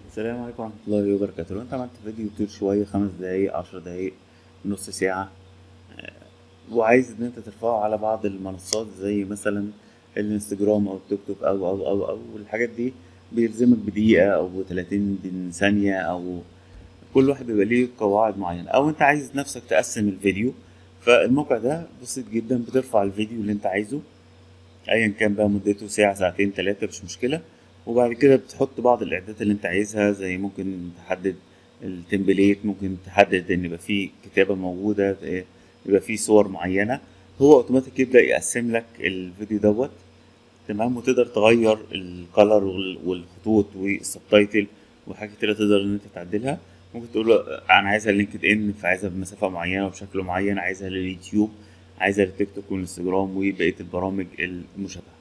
السلام عليكم ورحمة الله وبركاته لو انت عملت فيديو طويل شوية خمس دقايق عشر دقايق نص ساعة آه، وعايز ان انت ترفعه على بعض المنصات زي مثلا الانستجرام او التيك توك او او او او الحاجات دي بيلزمك بدقيقة او 30 ثانية او كل واحد بيبقى ليه قواعد معينة او انت عايز نفسك تقسم الفيديو فالموقع ده بسيط جدا بترفع الفيديو اللي انت عايزه ايا كان بقى مدته ساعة ساعتين تلاتة مش مشكلة وبعد كده بتحط بعض الاعدادات اللي انت عايزها زي ممكن تحدد التمبليت ممكن تحدد ان يبقى فيه كتابة موجودة اه، يبقى فيه صور معينة هو اوتوماتيك يبدأ يقسم لك الفيديو دوت تمام وتقدر تغير الكالر والخطوط والسبتايتل وحاجات كتيرة تقدر ان انت تعدلها ممكن تقول له انا عايزها لينكد ان فعايزها بمسافة معينة وبشكل معين عايزها لليوتيوب عايزها للتيك توك والانستجرام وبقية البرامج المشابهة